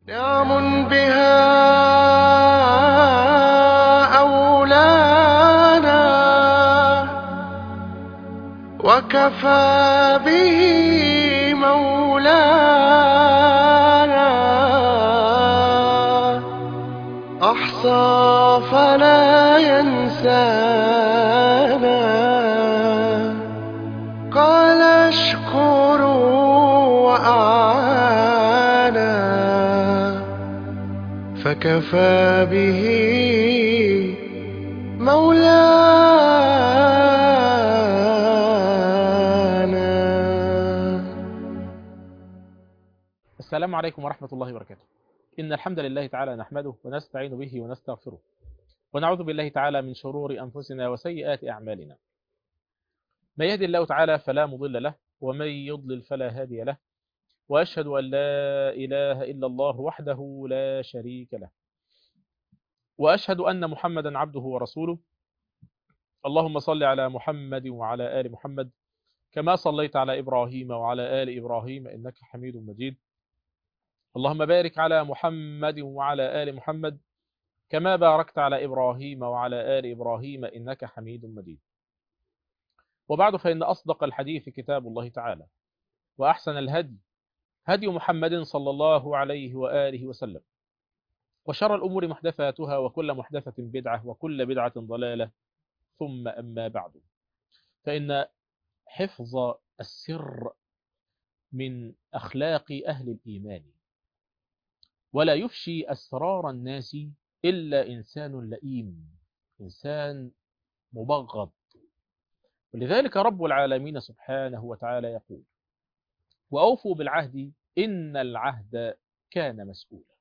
نعم بها أولانا وكفى به مولانا أحصى فلا ينسانا قال اشكروا وأعانا فكفى به مولانا السلام عليكم ورحمة الله وبركاته إن الحمد لله تعالى نحمده ونستعين به ونستغفره ونعوذ بالله تعالى من شرور أنفسنا وسيئات أعمالنا من يهدي الله تعالى فلا مضل له ومن يضلل فلا هادي له وأشهد أن لا إله إلا الله وحده لا شريك له وأشهد أن محمدا عبده ورسوله اللهم صل على محمد وعلى آل محمد كما صليت على إبراهيم وعلى آل إبراهيم إنك حميد مجيد اللهم بارك على محمد وعلى آل محمد كما باركت على إبراهيم وعلى آل إبراهيم إنك حميد مجيد وبعد فإن أصدق الحديث كتاب الله تعالى وأحسن الهدي هدي محمد صلى الله عليه وآله وسلم وشر الأمور محدثاتها وكل محدثة بدعة وكل بدعة ضلالة ثم أما بعد فإن حفظ السر من أخلاق أهل الإيمان ولا يفشي أسرار الناس إلا إنسان لئيم إنسان مبغض ولذلك رب العالمين سبحانه وتعالى يقول وأوفوا بالعهد إن العهد كان مسؤولا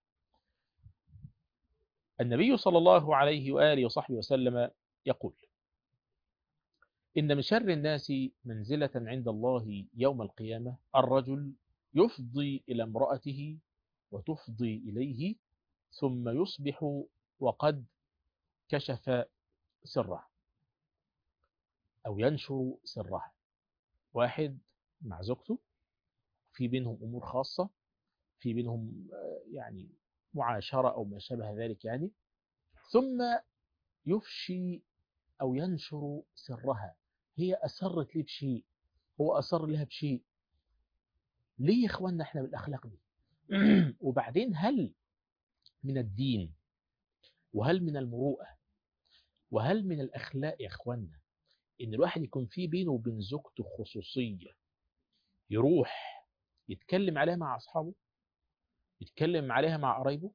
النبي صلى الله عليه وآله وصحبه وسلم يقول إن من شر الناس منزلة عند الله يوم القيامة الرجل يفضي إلى امرأته وتفضي إليه ثم يصبح وقد كشف سره أو ينشر سره واحد مع زوجته في بينهم أمور خاصة في بينهم يعني معاشرة أو ما شابه ذلك يعني ثم يفشي أو ينشر سرها هي أسرت لي بشيء هو أسر لها بشيء ليه يا إخواننا إحنا بالأخلاق دي وبعدين هل من الدين وهل من المروءة وهل من الأخلاق يا إخواننا إن الواحد يكون في بينه وبين زوجته خصوصية يروح يتكلم عليها مع أصحابه يتكلم عليها مع قرايبه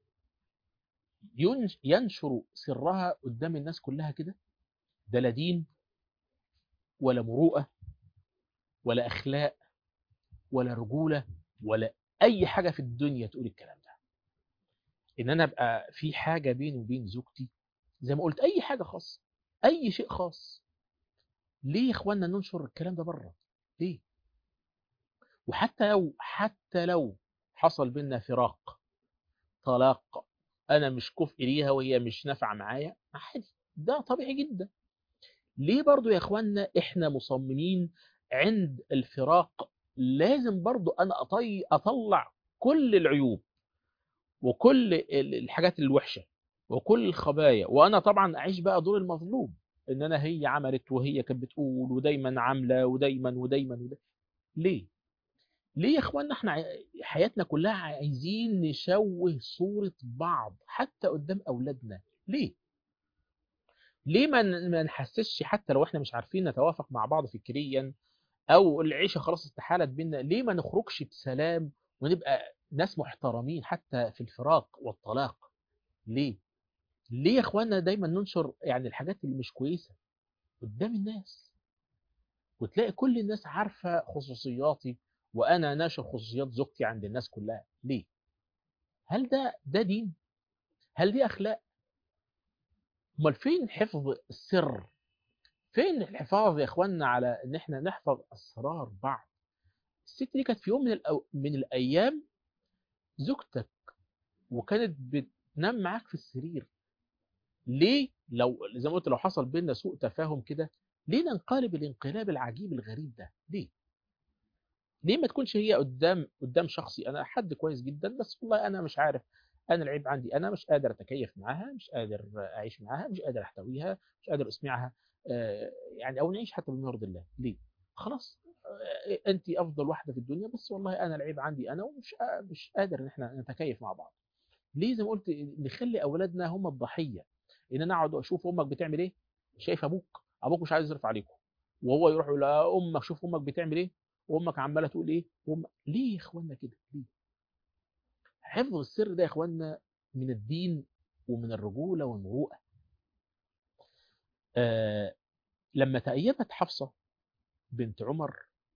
ينشر سرها قدام الناس كلها كده ده لا دين ولا مروءة ولا أخلاق ولا رجولة ولا أي حاجة في الدنيا تقول الكلام ده إن أنا أبقى في حاجة بيني وبين زوجتي زي ما قلت أي حاجة خاصة أي شيء خاص ليه يا إخواننا ننشر الكلام ده بره ليه وحتى لو حتى لو حصل بينا فراق طلاق أنا مش كفء ليها وهي مش نافعة معايا عادي ده طبيعي جدا ليه برضو يا إخواننا إحنا مصممين عند الفراق لازم برضو أنا أطي أطلع كل العيوب وكل الحاجات الوحشة وكل الخبايا وأنا طبعا أعيش بقى دور المظلوم إن أنا هي عملت وهي كانت بتقول ودايما عاملة ودايما ودايما, ودايما. ليه؟ ليه يا إخواننا إحنا حياتنا كلها عايزين نشوه صورة بعض حتى قدام أولادنا ليه؟ ليه ما نحسسش حتى لو إحنا مش عارفين نتوافق مع بعض فكريا او العيشه خلاص استحالت بينا ليه ما نخرجش بسلام ونبقى ناس محترمين حتى في الفراق والطلاق ليه ليه يا اخوانا دايما ننشر يعني الحاجات اللي مش كويسه قدام الناس وتلاقي كل الناس عارفه خصوصياتي وانا ناشر خصوصيات زوجتي عند الناس كلها ليه هل ده ده دين هل دي اخلاق امال فين حفظ السر فين الحفاظ يا اخواننا على ان احنا نحفظ اسرار بعض الست دي كانت في يوم من, الأو... من الايام زوجتك وكانت بتنام معاك في السرير ليه لو زي ما قلت لو حصل بيننا سوء تفاهم كده ليه ننقلب الانقلاب العجيب الغريب ده ليه ليه ما تكونش هي قدام قدام شخصي انا حد كويس جدا بس والله انا مش عارف انا العيب عندي انا مش قادر اتكيف معاها مش قادر اعيش معاها مش قادر احتويها مش قادر اسمعها آه، يعني او نعيش حتى بما يرضي الله ليه خلاص آه، انت افضل واحده في الدنيا بس والله انا العيب عندي انا ومش آه، مش قادر ان احنا نتكيف مع بعض ليه زي ما قلت نخلي اولادنا هم الضحيه ان انا اقعد اشوف امك بتعمل ايه شايف ابوك ابوك مش عايز يصرف عليكم وهو يروح يقول لها امك شوف امك بتعمل ايه وامك عماله تقول ايه وأم... ليه يا اخوانا كده ليه حفظ السر ده يا اخوانا من الدين ومن الرجوله والمروءه آه لما تأيبت حفصه بنت عمر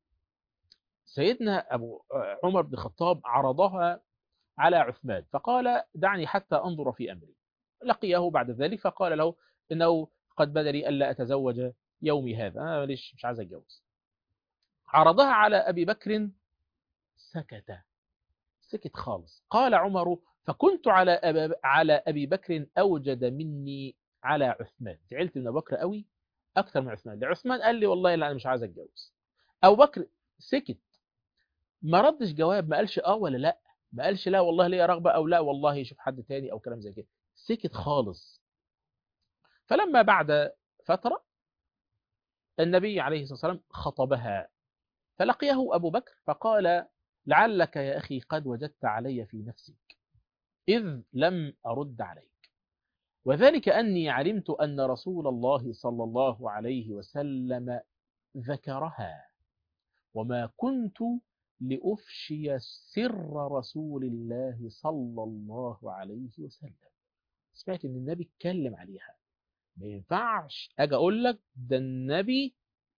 سيدنا ابو آه، عمر بن الخطاب عرضها على عثمان فقال دعني حتى انظر في امري لقيه بعد ذلك فقال له انه قد بدا لي الا اتزوج يومي هذا انا ماليش مش عايز اتجوز عرضها على ابي بكر سكت سكت خالص قال عمر فكنت على أبا على ابي بكر اوجد مني على عثمان زعلت من ابو بكر قوي اكثر من عثمان لعثمان قال لي والله لا انا مش عايز اتجوز ابو بكر سكت ما ردش جواب ما قالش اه ولا لا ما قالش لا والله ليا رغبه او لا والله يشوف حد تاني او كلام زي كده سكت خالص فلما بعد فتره النبي عليه الصلاه والسلام خطبها فلقيه ابو بكر فقال لعلك يا اخي قد وجدت علي في نفسك اذ لم ارد عليك وذلك اني علمت ان رسول الله صلى الله عليه وسلم ذكرها وما كنت لأفشي سر رسول الله صلى الله عليه وسلم سمعت ان النبي اتكلم عليها ما ينفعش اجي اقول لك ده النبي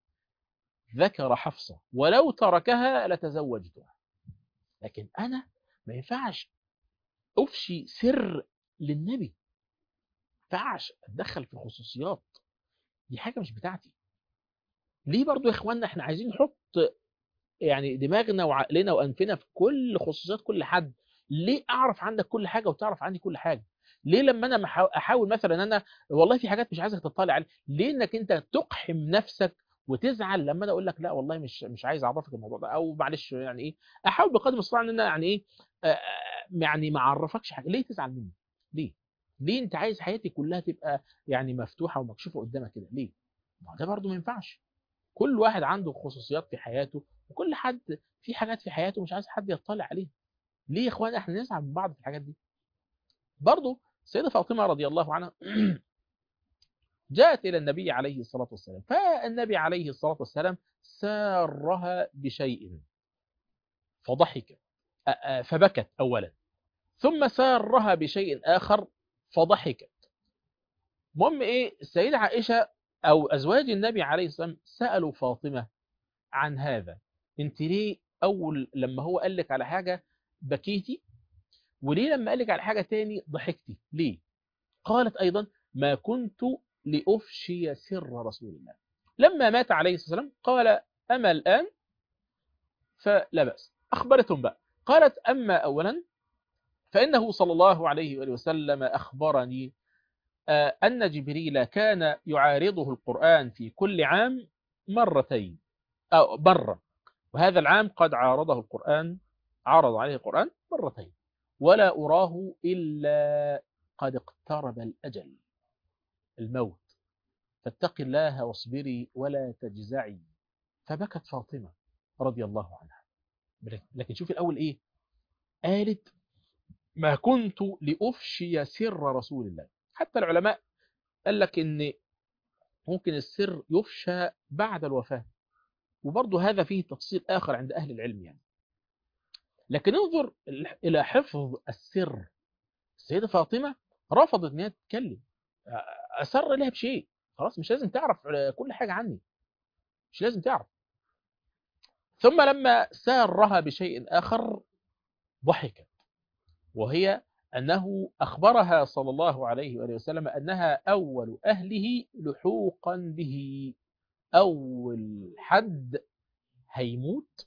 ذكر حفصة ولو تركها لتزوجتها لكن انا ما ينفعش افشي سر للنبي ما ينفعش اتدخل في خصوصيات دي حاجة مش بتاعتي ليه برضو يا اخوانا احنا عايزين نحط يعني دماغنا وعقلنا وانفنا في كل خصوصيات كل حد ليه اعرف عندك كل حاجه وتعرف عني كل حاجه ليه لما انا محا- احاول مثلا ان انا والله في حاجات مش عايزك تطلع عليها ليه انك انت تقحم نفسك وتزعل لما انا اقول لك لا والله مش مش عايز اعرفك الموضوع ده او معلش يعني ايه احاول بقدر المستطاع ان انا يعني ايه آه، يعني ما اعرفكش حاجه ليه تزعل مني ليه ليه انت عايز حياتي كلها تبقى يعني مفتوحه ومكشوفه قدامك كده ليه ما هو ده برضه ما ينفعش كل واحد عنده خصوصيات في حياته وكل حد في حاجات في حياته مش عايز حد يطلع عليها ليه يا اخوان احنا نزعل من بعض في الحاجات دي برضه السيده فاطمه رضي الله عنها جاءت الى النبي عليه الصلاه والسلام فالنبي عليه الصلاه والسلام سارها بشيء فضحك أ- أ- فبكت اولا ثم سارها بشيء اخر فضحكت المهم ايه السيده عائشه او ازواج النبي عليه الصلاه والسلام سالوا فاطمه عن هذا انت ليه اول لما هو قال لك على حاجه بكيتي وليه لما قال لك على حاجه تاني ضحكتي ليه قالت ايضا ما كنت لافشي سر رسول الله لما مات عليه الصلاه والسلام قال اما الان فلا باس اخبرتهم بقى قالت اما اولا فانه صلى الله عليه واله وسلم اخبرني آه، ان جبريل كان يعارضه القران في كل عام مرتين أو مرة وهذا العام قد عارضه القرآن عرض عليه القرآن مرتين ولا أراه إلا قد اقترب الأجل الموت فاتق الله واصبري ولا تجزعي فبكت فاطمة رضي الله عنها لكن شوف الأول إيه قالت ما كنت لأفشي سر رسول الله حتى العلماء قال لك إن ممكن السر يفشى بعد الوفاة وبرضه هذا فيه تفصيل آخر عند أهل العلم يعني لكن انظر إلى حفظ السر السيدة فاطمة رفضت أن هي تتكلم أسر لها بشيء خلاص مش لازم تعرف كل حاجة عني مش لازم تعرف ثم لما سارها بشيء آخر ضحكت وهي أنه أخبرها صلى الله عليه وآله وسلم أنها أول أهله لحوقا به أول حد هيموت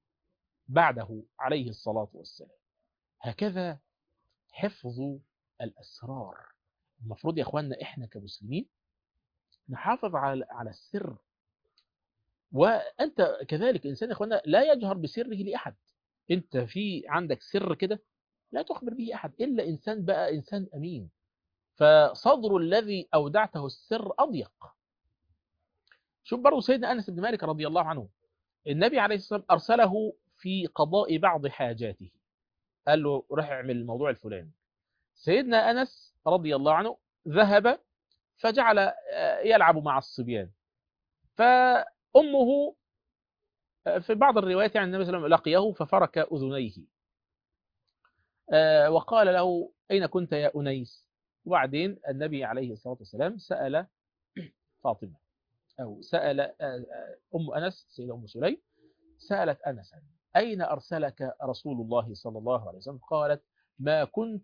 بعده عليه الصلاة والسلام هكذا حفظ الأسرار المفروض يا أخواننا إحنا كمسلمين نحافظ على على السر وأنت كذلك إنسان يا إخوانا لا يجهر بسره لأحد أنت في عندك سر كده لا تخبر به أحد إلا إنسان بقى إنسان أمين فصدر الذي أودعته السر أضيق شوف برضه سيدنا أنس بن مالك رضي الله عنه النبي عليه الصلاة والسلام أرسله في قضاء بعض حاجاته قال له روح اعمل الموضوع الفلاني سيدنا أنس رضي الله عنه ذهب فجعل آه، يلعب مع الصبيان فأمه آه، في بعض الروايات يعني النبي صلى الله عليه وسلم لقيه ففرك أذنيه آه، وقال له أين كنت يا أنيس وبعدين النبي عليه الصلاة والسلام سأل فاطمة أو سأل آه، آه، أم أنس سيدة أم سليم سألت أنسا أين أرسلك رسول الله صلى الله عليه وسلم قالت ما كنت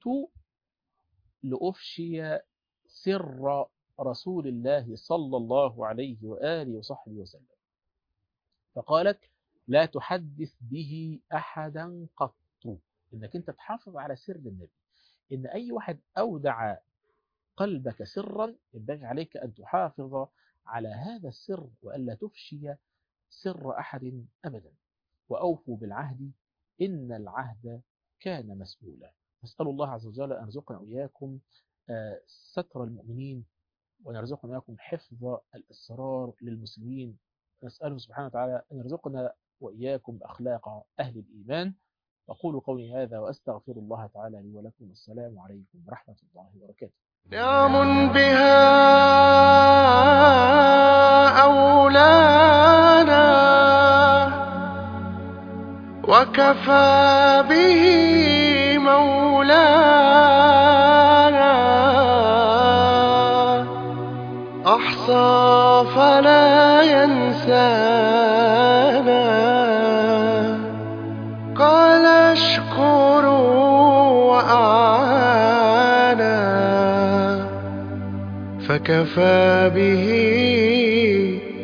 لأفشي سر رسول الله صلى الله عليه وآله وصحبه وسلم فقالت لا تحدث به أحدا قط إنك أنت تحافظ على سر النبي إن أي واحد أودع قلبك سرا ينبغي عليك أن تحافظ على هذا السر وألا تفشي سر أحد أبدا وأوفوا بالعهد إن العهد كان مسؤولا نسأل الله عز وجل أن يرزقنا وإياكم آه، ستر المؤمنين وأن يرزقنا وإياكم حفظ الأسرار للمسلمين نسأله سبحانه وتعالى أن يرزقنا وإياكم أخلاق أهل الإيمان أقول قولي هذا وأستغفر الله تعالى لي ولكم السلام عليكم ورحمة الله وبركاته نعم بها أولانا وكفى به مولانا أحصى فلا ينسانا قال اشكروا وأعانا فكفى به